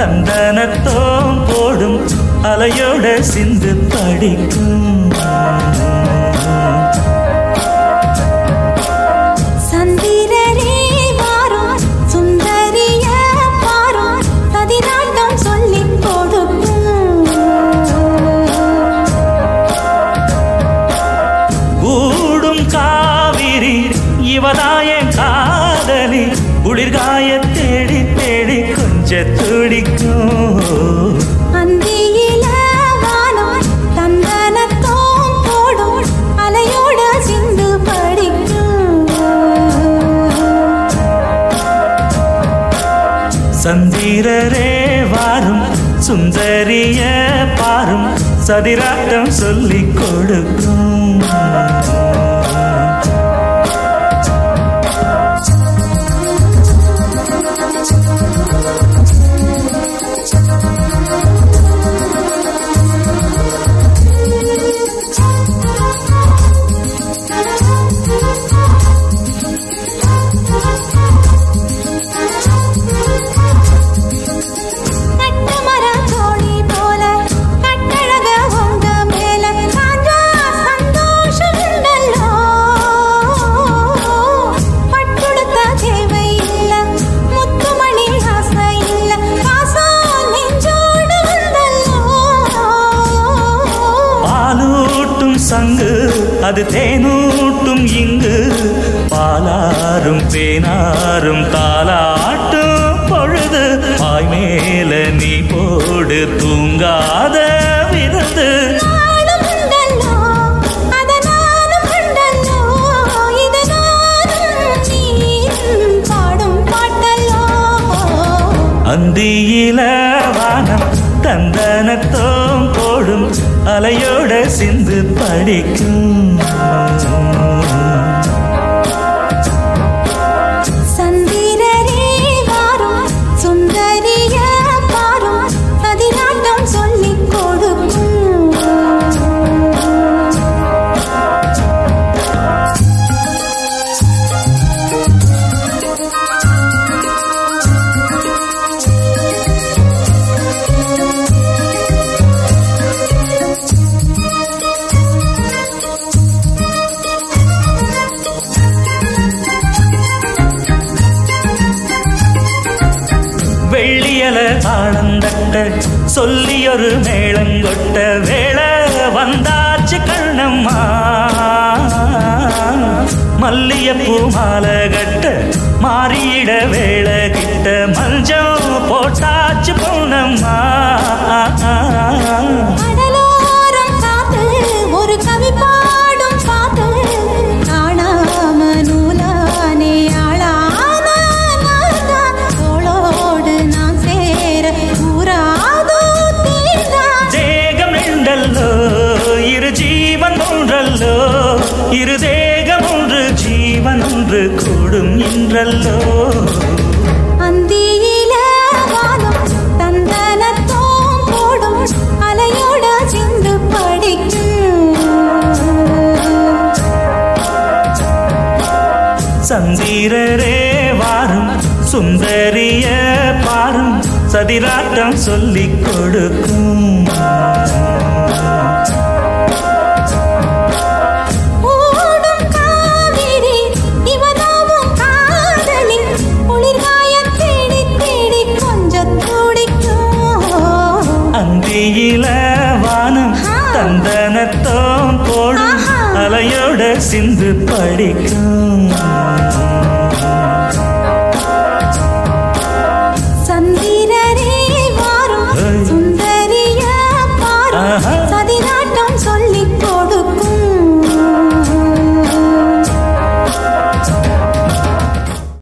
தந்தனத்தோம் போடும் அலையோட சிந்து படிக்கும் சந்திரரே வாரும் சுந்தரிய பாரும் பதினாட்டம் சொல்லிக் கொடுக்கும் கூடும் காவிரி இவதாய காதலி குளிர்காய தேடி தேடி கொஞ்ச துடிக்கும் அந்தியில வானம் தந்தனத்தோம் போடும் அலையோட சிந்து படிக்கும் சந்திரரே வாரும் சுந்தரிய பாரும் சதிராட்டம் சொல்லிக் கொடுக்கும் கட்டமர தோழி போல கட்டழக உங்க மேல சாஞ்சா சந்தோஷம் உண்டல்லோ பட்டுடுத்த தேவை இல்ல முத்துமணி ஆசை இல்ல பாசம் நெஞ்சோடு வந்தல்லோ பாலூட்டும் சங்கு அது தேனூட்டும் இங்கு பாலாரும் தேனாரும் தாலாட்டும் பொழுது பாய் மேல நீ போடு தூங்காத விருந்து நாளும் உண்டல்லோ அத நானும் கண்டல்லோ இது நானும் நீயும் பாடும் பாட்டல்லோ அந்தியில வானம் தந்தனத்தோம் போடும் அலையோட சிந்து படிக்கும் சந்திரரே வாரும் சுந்தரிய பாரும் பதினாட்டம் சொல்லிக் கொடுக்கும் வெள்ளியல தாளந்தட்ட சொல்லியொரு மேளங்கொட்ட வேளை வந்தாச்சு கண்ணம்மா மல்லியப்பூ மாலை கட்ட மாறியிட வேளை கிட்ட மஞ்சம் போட்டாச்சு பொண்ணம்மா கடலோரம் காத்து ஒரு கவி பாடும் பாட்டு காணாம நூலானே ஆளான நான்தான். தோளோடு நான் சேர கூறாதோ தீர்ந்தான் தேகம் உண்டல்லோ இரு ஜீவன் ஒன்றல்லோ இரு தேகம் ஒன்று ஜீவன் ஒன்று கூடும் இன்றல்லோ அந்தியில வானம் தந்தனத்தோம் போடும் அலையோட சிந்து படிக்கும் சந்திரரே வாரும் சுந்தரிய பாரும் சதிராட்டம் சொல்லிக் கொடுக்கும் ஓடும் காவிரி இவனாவும் காதலி குளிர்காய தேடி தேடி கொஞ்சம் துடிக்கும் அந்தியில வானம் தந்தனத்தோம் போடும் ஆஹா. அலையோட சிந்து படிக்கும்